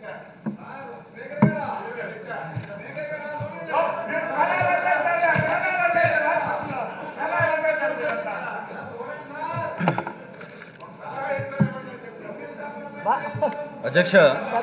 అధ్యక్ష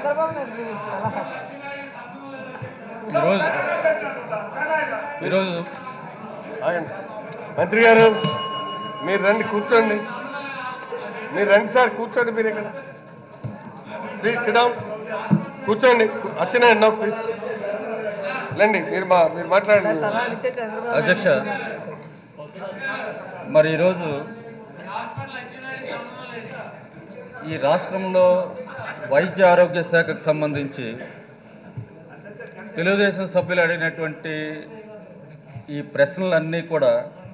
ఈరోజు ఈరోజు ఆగండి మంత్రి గారు మీరు రండి కూర్చోండి మీరు రండి సార్ కూర్చోండి మీరు ఇక్కడ ప్లీజ్ సిడౌన్ కూర్చోండి వచ్చిన నో ప్లీజ్ రండి మీరు మా మీరు మాట్లాడండి అధ్యక్ష మరి ఈరోజు ఈ రాష్ట్రంలో వైద్య ఆరోగ్య శాఖకు సంబంధించి తెలుగుదేశం సభ్యులు అడిగినటువంటి ఈ ప్రశ్నలన్నీ కూడా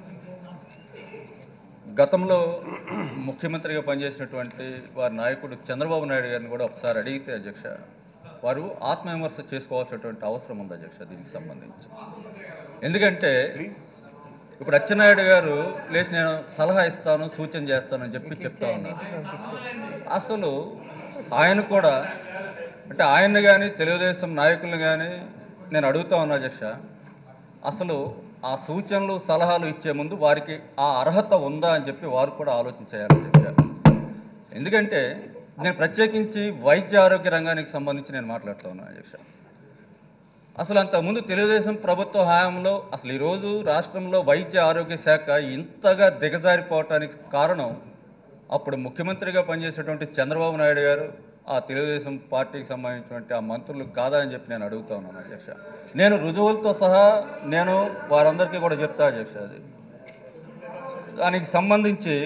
గతంలో ముఖ్యమంత్రిగా పనిచేసినటువంటి వారి నాయకుడు చంద్రబాబు నాయుడు గారిని కూడా ఒకసారి అడిగితే అధ్యక్ష వారు ఆత్మవిమర్శ చేసుకోవాల్సినటువంటి అవసరం ఉంది అధ్యక్ష దీనికి సంబంధించి ఎందుకంటే ప్లీజ్ ఇప్పుడు అచ్చెన్నాయుడు గారు లేచి నేను సలహా ఇస్తాను సూచన చేస్తానని చెప్పి చెప్తా ఉన్నారు అసలు ఆయన కూడా అంటే ఆయన్ని కానీ తెలుగుదేశం నాయకుల్ని కానీ నేను అడుగుతా ఉన్నా అధ్యక్ష అసలు ఆ సూచనలు సలహాలు ఇచ్చే ముందు వారికి ఆ అర్హత ఉందా అని చెప్పి వారు కూడా ఆలోచించాలి అధ్యక్ష ఎందుకంటే నేను ప్రత్యేకించి వైద్య ఆరోగ్య రంగానికి సంబంధించి నేను మాట్లాడుతూ ఉన్నాను అధ్యక్ష అసలు అంతకుముందు తెలుగుదేశం ప్రభుత్వ హయాంలో అసలు ఈరోజు రాష్ట్రంలో వైద్య ఆరోగ్య శాఖ ఇంతగా దిగజారిపోవటానికి కారణం అప్పుడు ముఖ్యమంత్రిగా పనిచేసేటువంటి చంద్రబాబు నాయుడు గారు ఆ తెలుగుదేశం పార్టీకి సంబంధించినటువంటి ఆ మంత్రులు కాదా అని చెప్పి నేను అడుగుతా ఉన్నాను అధ్యక్ష నేను రుజువులతో సహా నేను వారందరికీ కూడా చెప్తా అధ్యక్ష అది దానికి సంబంధించి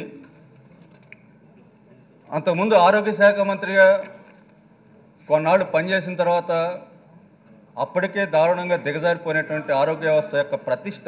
అంతకుముందు ఆరోగ్య శాఖ మంత్రిగా కొన్నాళ్ళు పనిచేసిన తర్వాత అప్పటికే దారుణంగా దిగజారిపోయినటువంటి ఆరోగ్య వ్యవస్థ యొక్క ప్రతిష్ట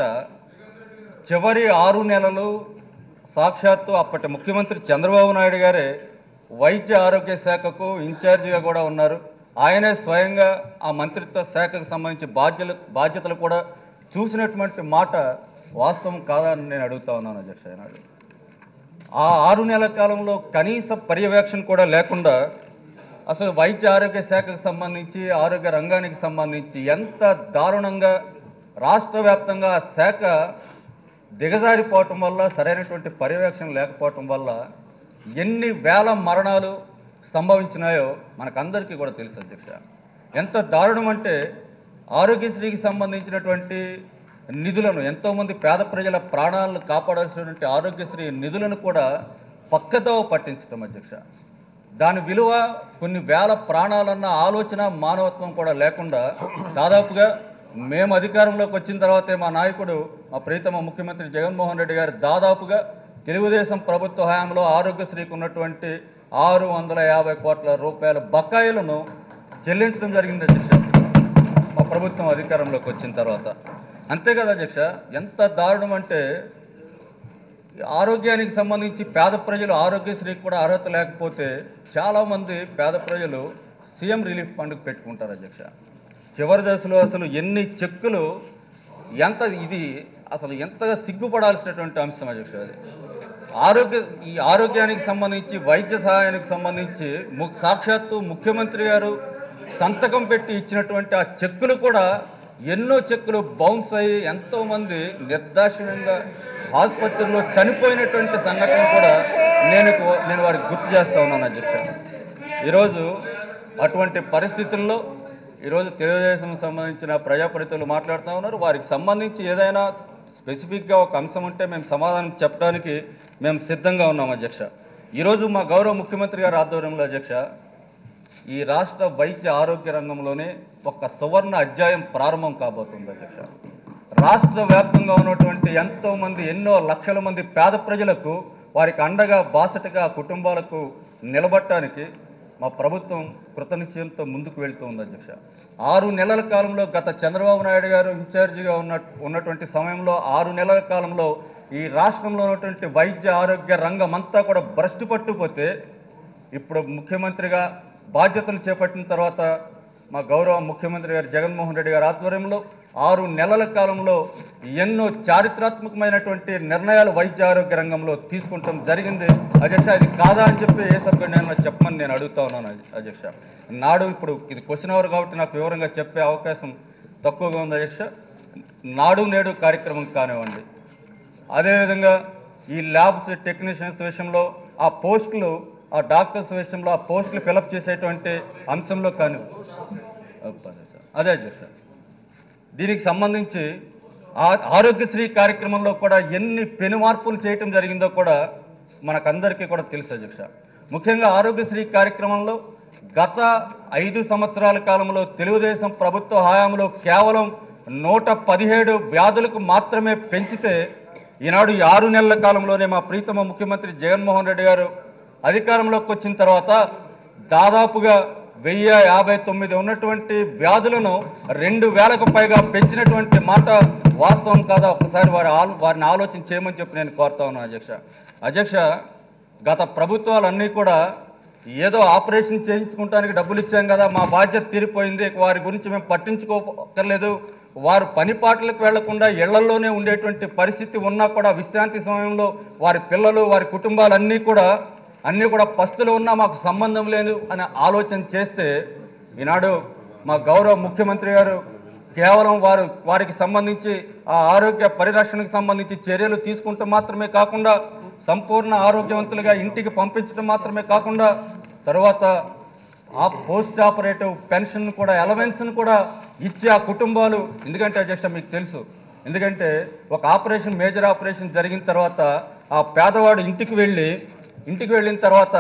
చివరి ఆరు నెలలు సాక్షాత్తు అప్పటి ముఖ్యమంత్రి చంద్రబాబు నాయుడు గారే వైద్య ఆరోగ్య శాఖకు ఇన్ఛార్జిగా కూడా ఉన్నారు ఆయనే స్వయంగా ఆ మంత్రిత్వ శాఖకు సంబంధించి బాధ్యతలు బాధ్యతలు కూడా చూసినటువంటి మాట వాస్తవం కాదా అని నేను అడుగుతా ఉన్నాను అధ్యక్ష ఈనాడు ఆ ఆరు నెలల కాలంలో కనీస పర్యవేక్షణ కూడా లేకుండా అసలు వైద్య ఆరోగ్య శాఖకు సంబంధించి ఆరోగ్య రంగానికి సంబంధించి ఎంత దారుణంగా రాష్ట్ర వ్యాప్తంగా ఆ శాఖ దిగజారిపోవటం వల్ల సరైనటువంటి పర్యవేక్షణ లేకపోవటం వల్ల ఎన్ని వేల మరణాలు సంభవించినాయో మనకందరికీ కూడా తెలుసు అధ్యక్ష ఎంత దారుణం అంటే ఆరోగ్యశ్రీకి సంబంధించినటువంటి నిధులను ఎంతోమంది పేద ప్రజల ప్రాణాలను కాపాడాల్సినటువంటి ఆరోగ్యశ్రీ నిధులను కూడా పక్కదో పట్టించడం అధ్యక్ష దాని విలువ కొన్ని వేల ప్రాణాలన్న ఆలోచన మానవత్వం కూడా లేకుండా దాదాపుగా మేము అధికారంలోకి వచ్చిన తర్వాతే మా నాయకుడు మా ప్రీతమ ముఖ్యమంత్రి జగన్మోహన్ రెడ్డి గారు దాదాపుగా తెలుగుదేశం ప్రభుత్వ హయాంలో ఆరోగ్యశ్రీకి ఉన్నటువంటి ఆరు వందల యాభై కోట్ల రూపాయల బకాయిలను చెల్లించడం జరిగింది అధ్యక్ష మా ప్రభుత్వం అధికారంలోకి వచ్చిన తర్వాత అంతే కదా అధ్యక్ష ఎంత దారుణం అంటే ఆరోగ్యానికి సంబంధించి పేద ప్రజలు ఆరోగ్యశ్రీకి కూడా అర్హత లేకపోతే చాలామంది పేద ప్రజలు సీఎం రిలీఫ్ ఫండ్కి పెట్టుకుంటారు అధ్యక్ష చివరి దశలో అసలు ఎన్ని చెక్కులు ఎంత ఇది అసలు ఎంతగా సిగ్గుపడాల్సినటువంటి అంశం అధ్యక్ష అది ఆరోగ్య ఈ ఆరోగ్యానికి సంబంధించి వైద్య సహాయానికి సంబంధించి ము- సాక్షాత్తు ముఖ్యమంత్రి గారు సంతకం పెట్టి ఇచ్చినటువంటి ఆ చెక్కులు కూడా ఎన్నో చెక్కులు బౌన్స్ అయ్యి ఎంతో మంది నిర్దాక్షిణ్యంగా ఆసుపత్రిలో చనిపోయినటువంటి సంఘటన కూడా నేను నేను వారికి గుర్తు చేస్తా ఉన్నాను అధ్యక్ష ఈరోజు అటువంటి పరిస్థితుల్లో ఈరోజు తెలుగుదేశం సంబంధించిన ప్రజాప్రతినిధులు మాట్లాడుతూ ఉన్నారు వారికి సంబంధించి ఏదైనా స్పెసిఫిక్గా ఒక అంశం ఉంటే మేము సమాధానం చెప్పడానికి మేము సిద్ధంగా ఉన్నాం అధ్యక్ష ఈరోజు మా గౌరవ ముఖ్యమంత్రి గారి ఆధ్వర్యంలో అధ్యక్ష ఈ రాష్ట్ర వైద్య ఆరోగ్య రంగంలోనే ఒక సువర్ణ అధ్యాయం ప్రారంభం కాబోతుంది అధ్యక్ష రాష్ట్ర వ్యాప్తంగా ఉన్నటువంటి ఎంతో మంది ఎన్నో లక్షల మంది పేద ప్రజలకు వారికి అండగా బాసటగా కుటుంబాలకు నిలబట్టడానికి మా ప్రభుత్వం కృతనిశ్చయంతో ముందుకు వెళ్తూ ఉంది అధ్యక్ష ఆరు నెలల కాలంలో గత చంద్రబాబు నాయుడు గారు ఇన్ఛార్జిగా ఉన్న ఉన్నటువంటి సమయంలో ఆరు నెలల కాలంలో ఈ రాష్ట్రంలో ఉన్నటువంటి వైద్య ఆరోగ్య రంగం అంతా కూడా భ్రష్టు పట్టుపోతే ఇప్పుడు ముఖ్యమంత్రిగా బాధ్యతలు చేపట్టిన తర్వాత మా గౌరవ ముఖ్యమంత్రి గారు జగన్మోహన్ రెడ్డి గారి ఆధ్వర్యంలో ఆరు నెలల కాలంలో ఎన్నో చారిత్రాత్మకమైనటువంటి నిర్ణయాలు వైద్య ఆరోగ్య రంగంలో తీసుకుంటాం జరిగింది అధ్యక్ష ఇది కాదా అని చెప్పి ఏ సభ్యుడైనా చెప్పమని నేను అడుగుతా ఉన్నాను అధ్య- అధ్యక్ష నాడు ఇప్పుడు ఇది క్వశ్చన్ అవర్ కాబట్టి నాకు వివరంగా చెప్పే అవకాశం తక్కువగా ఉంది అధ్యక్ష నాడు నేడు కార్యక్రమం కానివ్వండి అదేవిధంగా ఈ ల్యాబ్స్ టెక్నీషియన్స్ విషయంలో ఆ పోస్టులు ఆ డాక్టర్స్ విషయంలో ఆ పోస్టులు ఫిలప్ చేసేటువంటి అంశంలో కానీ అదే అధ్యక్ష దీనికి సంబంధించి ఆ- ఆరోగ్యశ్రీ కార్యక్రమంలో కూడా ఎన్ని పెను మార్పులు చేయటం జరిగిందో కూడా మనకందరికీ కూడా తెలుసు అధ్యక్ష ముఖ్యంగా ఆరోగ్యశ్రీ కార్యక్రమంలో గత ఐదు సంవత్సరాల కాలంలో తెలుగుదేశం ప్రభుత్వ హయాంలో కేవలం నూట పదిహేడు వ్యాధులకు మాత్రమే పెంచితే ఈనాడు ఈ ఆరు నెలల కాలంలోనే మా ప్రీతమ ముఖ్యమంత్రి జగన్మోహన్ రెడ్డి గారు అధికారంలోకి వచ్చిన తర్వాత దాదాపుగా వెయ్యి యాభై తొమ్మిది ఉన్నటువంటి వ్యాధులను రెండు వేలకు పైగా పెంచినటువంటి మాట వాస్తవం కాదా ఒకసారి వారి ఆలో వారిని ఆలోచన చేయమని చెప్పి నేను కోరుతా ఉన్నాను అధ్యక్ష అధ్యక్ష గత ప్రభుత్వాలన్నీ కూడా ఏదో ఆపరేషన్ చేయించుకుంటానికి డబ్బులు ఇచ్చాం కదా మా బాధ్యత తీరిపోయింది ఇక వారి గురించి మేము పట్టించుకోకర్లేదు వారు పని పాటలకు వెళ్లకుండా ఇళ్లలోనే ఉండేటువంటి పరిస్థితి ఉన్నా కూడా విశ్రాంతి సమయంలో వారి పిల్లలు వారి కుటుంబాలన్నీ కూడా అన్నీ కూడా పస్తులు ఉన్నా మాకు సంబంధం లేదు అని ఆలోచన చేస్తే ఈనాడు మా గౌరవ ముఖ్యమంత్రి గారు కేవలం వారు వారికి సంబంధించి ఆ ఆరోగ్య పరిరక్షణకు సంబంధించి చర్యలు తీసుకుంటూ మాత్రమే కాకుండా సంపూర్ణ ఆరోగ్యవంతులుగా ఇంటికి పంపించడం మాత్రమే కాకుండా తరువాత ఆ పోస్ట్ ఆపరేటివ్ పెన్షన్ కూడా అలవెన్స్ను కూడా ఇచ్చి ఆ కుటుంబాలు ఎందుకంటే అధ్యక్ష మీకు తెలుసు ఎందుకంటే ఒక ఆపరేషన్ మేజర్ ఆపరేషన్ జరిగిన తర్వాత ఆ పేదవాడు ఇంటికి వెళ్ళి ఇంటికి వెళ్ళిన తర్వాత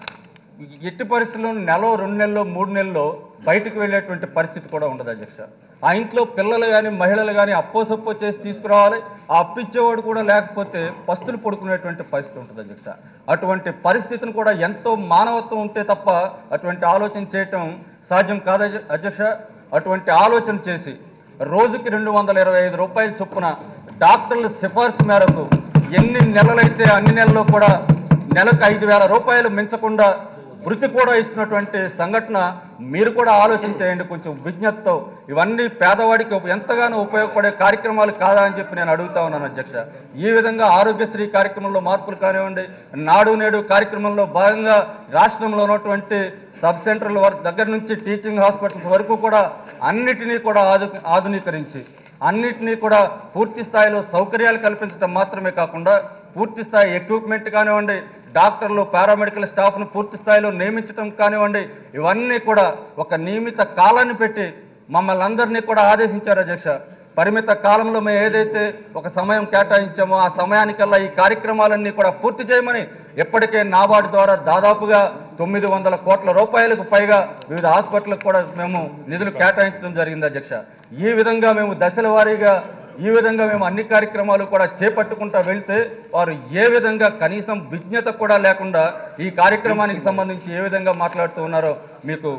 ఎట్టి పరిస్థితుల్లో నెల రెండు నెలలు మూడు నెలల్లో బయటకు వెళ్ళేటువంటి పరిస్థితి కూడా ఉండదు అధ్యక్ష ఆ ఇంట్లో పిల్లలు కానీ మహిళలు కానీ అప్పో సప్పో చేసి తీసుకురావాలి ఆ అప్పిచ్చేవాడు కూడా లేకపోతే పస్తులు పడుకునేటువంటి పరిస్థితి ఉంటుంది అధ్యక్ష అటువంటి పరిస్థితిని కూడా ఎంతో మానవత్వం ఉంటే తప్ప అటువంటి ఆలోచన చేయటం సాధ్యం కాదు అధ్య- అధ్యక్ష అటువంటి ఆలోచన చేసి రోజుకి రెండు వందల ఇరవై ఐదు రూపాయల చొప్పున డాక్టర్ల సిఫార్సు మేరకు ఎన్ని నెలలైతే అన్ని నెలల్లో కూడా నెలకు ఐదు వేల రూపాయలు మించకుండా వృత్తి కూడా ఇస్తున్నటువంటి సంఘటన మీరు కూడా ఆలోచన చేయండి కొంచెం విజ్ఞతతో ఇవన్నీ పేదవాడికి ఉప- ఎంతగానో ఉపయోగపడే కార్యక్రమాలు కాదా అని చెప్పి నేను అడుగుతా ఉన్నాను అధ్యక్ష ఈ విధంగా ఆరోగ్యశ్రీ కార్యక్రమంలో మార్పులు కానివ్వండి నాడు నేడు కార్యక్రమంలో భాగంగా రాష్ట్రంలో ఉన్నటువంటి సబ్ సెంటర్ల వరకు దగ్గర నుంచి టీచింగ్ హాస్పిటల్స్ వరకు కూడా అన్నిటినీ కూడా ఆధు ఆధునీకరించి అన్నిటినీ కూడా పూర్తి స్థాయిలో సౌకర్యాలు కల్పించడం మాత్రమే కాకుండా పూర్తి స్థాయి ఎక్విప్మెంట్ కానివ్వండి డాక్టర్లు పారామెడికల్ స్టాఫ్ను పూర్తి స్థాయిలో నియమించడం కానివ్వండి ఇవన్నీ కూడా ఒక నియమిత కాలాన్ని పెట్టి మమ్మల్ని అందరినీ కూడా ఆదేశించారు అధ్యక్ష పరిమిత కాలంలో మేము ఏదైతే ఒక సమయం కేటాయించామో ఆ సమయానికల్లా ఈ కార్యక్రమాలన్నీ కూడా పూర్తి చేయమని ఇప్పటికే నాబార్డు ద్వారా దాదాపుగా తొమ్మిది వందల కోట్ల రూపాయలకు పైగా వివిధ హాస్పిటల్కి కూడా మేము నిధులు కేటాయించడం జరిగింది అధ్యక్ష ఈ విధంగా మేము దశల వారీగా ఈ విధంగా మేము అన్ని కార్యక్రమాలు కూడా చేపట్టుకుంటా వెళ్తే వారు ఏ విధంగా కనీసం విజ్ఞత కూడా లేకుండా ఈ కార్యక్రమానికి సంబంధించి ఏ విధంగా మాట్లాడుతూ ఉన్నారో మీకు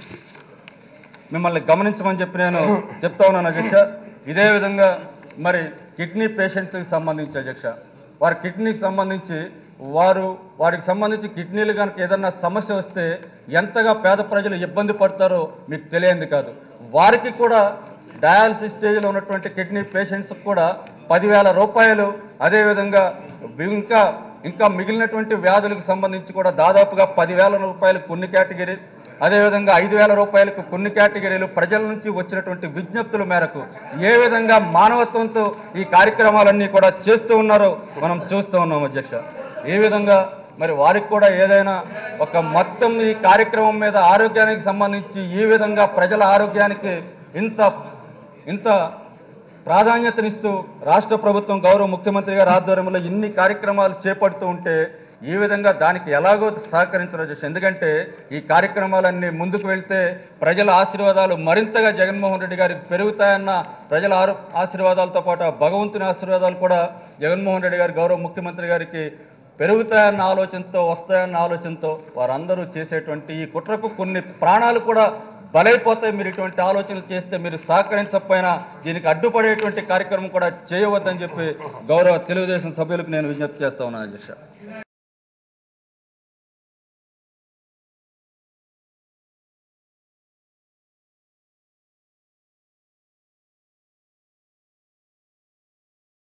మిమ్మల్ని గమనించమని చెప్పి నేను చెప్తా ఉన్నాను అధ్యక్ష ఇదే విధంగా మరి కిడ్నీ పేషెంట్స్కి సంబంధించి అధ్యక్ష వారి కిడ్నీకి సంబంధించి వారు వారికి సంబంధించి కిడ్నీలు కనుక ఏదన్నా సమస్య వస్తే ఎంతగా పేద ప్రజలు ఇబ్బంది పడతారో మీకు తెలియంది కాదు వారికి కూడా డయాలసిస్ స్టేజ్లో ఉన్నటువంటి కిడ్నీ పేషెంట్స్కి కూడా పదివేల రూపాయలు అదేవిధంగా ఇంకా ఇంకా మిగిలినటువంటి వ్యాధులకు సంబంధించి కూడా దాదాపుగా పదివేల రూపాయలు కొన్ని కేటగిరీ అదేవిధంగా ఐదు వేల రూపాయలకు కొన్ని కేటగిరీలు ప్రజల నుంచి వచ్చినటువంటి విజ్ఞప్తుల మేరకు ఏ విధంగా మానవత్వంతో ఈ కార్యక్రమాలన్నీ కూడా చేస్తూ ఉన్నారో మనం చూస్తూ ఉన్నాం అధ్యక్ష ఏ విధంగా మరి వారికి కూడా ఏదైనా ఒక మొత్తం ఈ కార్యక్రమం మీద ఆరోగ్యానికి సంబంధించి ఈ విధంగా ప్రజల ఆరోగ్యానికి ఇంత ఇంత ప్రాధాన్యతనిస్తూ రాష్ట్ర ప్రభుత్వం గౌరవ ముఖ్యమంత్రి గారి ఆధ్వర్యంలో ఇన్ని కార్యక్రమాలు చేపడుతూ ఉంటే ఈ విధంగా దానికి ఎలాగో సహకరించడం అధ్యక్ష ఎందుకంటే ఈ కార్యక్రమాలన్నీ ముందుకు వెళ్తే ప్రజల ఆశీర్వాదాలు మరింతగా జగన్మోహన్ రెడ్డి గారికి పెరుగుతాయన్న ప్రజల ఆరు ఆశీర్వాదాలతో పాటు ఆ భగవంతుని ఆశీర్వాదాలు కూడా జగన్మోహన్ రెడ్డి గారి గౌరవ ముఖ్యమంత్రి గారికి పెరుగుతాయన్న ఆలోచనతో వస్తాయన్న ఆలోచనతో వారందరూ చేసేటువంటి ఈ కుట్రకు కొన్ని ప్రాణాలు కూడా బలైపోతాయి మీరు ఇటువంటి ఆలోచనలు చేస్తే మీరు సహకరించకపోయినా దీనికి అడ్డుపడేటువంటి కార్యక్రమం కూడా చేయవద్దని చెప్పి గౌరవ తెలుగుదేశం సభ్యులకు నేను విజ్ఞప్తి చేస్తా ఉన్నాను అధ్యక్ష